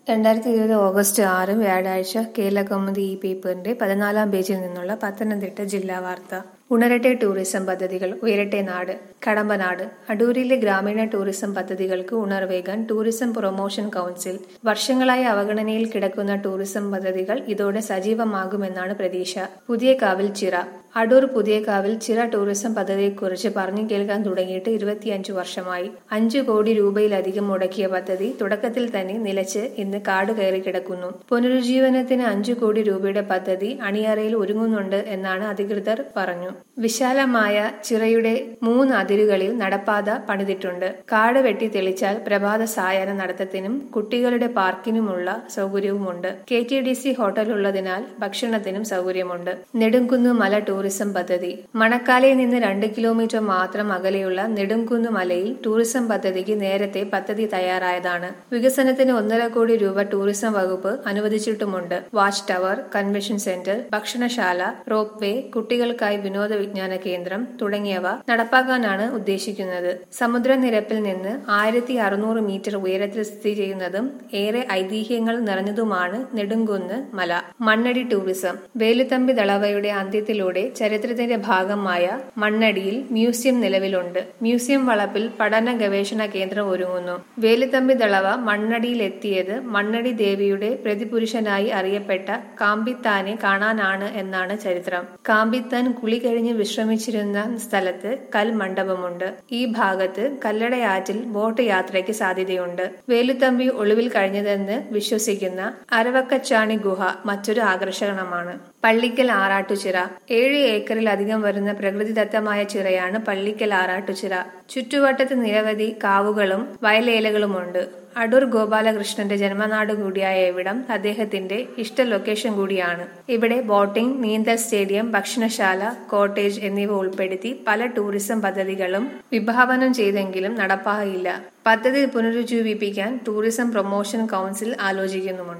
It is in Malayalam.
രണ്ടായിരത്തി ഇരുപത് ഓഗസ്റ്റ് ആറ് വ്യാഴാഴ്ച കേരളകൗമുദി ഈ പേപ്പറിന്റെ പതിനാലാം പേജിൽ നിന്നുള്ള പത്തനംതിട്ട ജില്ലാ വാർത്ത ഉണരട്ടെ ടൂറിസം പദ്ധതികൾ ഉയരട്ടെ നാട് കടമ്പനാട് അടൂരിലെ ഗ്രാമീണ ടൂറിസം പദ്ധതികൾക്ക് ഉണർവേകാൻ ടൂറിസം പ്രൊമോഷൻ കൗൺസിൽ വർഷങ്ങളായി അവഗണനയിൽ കിടക്കുന്ന ടൂറിസം പദ്ധതികൾ ഇതോടെ സജീവമാകുമെന്നാണ് പ്രതീക്ഷ പുതിയ കാവിൽ ചിറ അടൂർ പുതിയ കാവിൽ ചിറ ടൂറിസം പദ്ധതിയെക്കുറിച്ച് പറഞ്ഞു കേൾക്കാൻ തുടങ്ങിയിട്ട് ഇരുപത്തിയഞ്ചു വർഷമായി അഞ്ചു കോടി രൂപയിലധികം മുടക്കിയ പദ്ധതി തുടക്കത്തിൽ തന്നെ നിലച്ച് ഇന്ന് കാട് കയറി കിടക്കുന്നു പുനരുജ്ജീവനത്തിന് അഞ്ചു കോടി രൂപയുടെ പദ്ധതി അണിയറയിൽ ഒരുങ്ങുന്നുണ്ട് എന്നാണ് അധികൃതർ പറഞ്ഞു വിശാലമായ ചിറയുടെ മൂന്ന് അതിരുകളിൽ നടപ്പാത പണിതിട്ടുണ്ട് കാട് വെട്ടി തെളിച്ചാൽ പ്രഭാത സായാഹ്ന നടത്തത്തിനും കുട്ടികളുടെ പാർക്കിനുമുള്ള സൗകര്യവുമുണ്ട് കെ ടി ഡി സി ഹോട്ടലുള്ളതിനാൽ ഭക്ഷണത്തിനും സൗകര്യമുണ്ട് നെടുംകുന്ന് മല ടൂറിസം പദ്ധതി മണക്കാലയിൽ നിന്ന് രണ്ട് കിലോമീറ്റർ മാത്രം അകലെയുള്ള നെടുംകുന്ന് മലയിൽ ടൂറിസം പദ്ധതിക്ക് നേരത്തെ പദ്ധതി തയ്യാറായതാണ് വികസനത്തിന് ഒന്നര കോടി രൂപ ടൂറിസം വകുപ്പ് അനുവദിച്ചിട്ടുമുണ്ട് വാച്ച് ടവർ കൺവെൻഷൻ സെന്റർ ഭക്ഷണശാല റോപ്പ് വേ കുട്ടികൾക്കായി വിനോദ വിജ്ഞാന കേന്ദ്രം തുടങ്ങിയവ നടപ്പാക്കാനാണ് ഉദ്ദേശിക്കുന്നത് സമുദ്രനിരപ്പിൽ നിന്ന് ആയിരത്തി അറുന്നൂറ് മീറ്റർ ഉയരത്തിൽ സ്ഥിതി ചെയ്യുന്നതും ഏറെ ഐതിഹ്യങ്ങൾ നിറഞ്ഞതുമാണ് നെടുങ്കുന്ന് മല മണ്ണടി ടൂറിസം വേലുത്തമ്പി ദളവയുടെ അന്ത്യത്തിലൂടെ ചരിത്രത്തിന്റെ ഭാഗമായ മണ്ണടിയിൽ മ്യൂസിയം നിലവിലുണ്ട് മ്യൂസിയം വളപ്പിൽ പഠന ഗവേഷണ കേന്ദ്രം ഒരുങ്ങുന്നു വേലുത്തമ്പി ദളവ മണ്ണടിയിലെത്തിയത് മണ്ണടി ദേവിയുടെ പ്രതിപുരുഷനായി അറിയപ്പെട്ട കാമ്പിത്താനെ കാണാനാണ് എന്നാണ് ചരിത്രം കാമ്പിത്താൻ കുളി കഴിഞ്ഞ് വിശ്രമിച്ചിരുന്ന സ്ഥലത്ത് കൽമണ്ഡപമുണ്ട് ഈ ഭാഗത്ത് കല്ലടയാറ്റിൽ ബോട്ട് യാത്രയ്ക്ക് സാധ്യതയുണ്ട് വേലുത്തമ്പി ഒളിവിൽ കഴിഞ്ഞതെന്ന് വിശ്വസിക്കുന്ന അരവക്കച്ചാണി ഗുഹ മറ്റൊരു ആകർഷണമാണ് പള്ളിക്കൽ ആറാട്ടുചിറ ഏഴ് ഏക്കറിലധികം വരുന്ന പ്രകൃതിദത്തമായ ചിറയാണ് പള്ളിക്കൽ ആറാട്ടുചിറ ചുറ്റുവട്ടത്ത് നിരവധി കാവുകളും വയലേലകളുമുണ്ട് അടൂർ ഗോപാലകൃഷ്ണന്റെ ജന്മനാട് കൂടിയായ ഇവിടം അദ്ദേഹത്തിന്റെ ഇഷ്ട ലൊക്കേഷൻ കൂടിയാണ് ഇവിടെ ബോട്ടിംഗ് നീന്തൽ സ്റ്റേഡിയം ഭക്ഷണശാല കോട്ടേജ് എന്നിവ ഉൾപ്പെടുത്തി പല ടൂറിസം പദ്ധതികളും വിഭാവനം ചെയ്തെങ്കിലും നടപ്പാകില്ല പദ്ധതി പുനരുജ്ജീവിപ്പിക്കാൻ ടൂറിസം പ്രൊമോഷൻ കൗൺസിൽ ആലോചിക്കുന്നുമുണ്ട്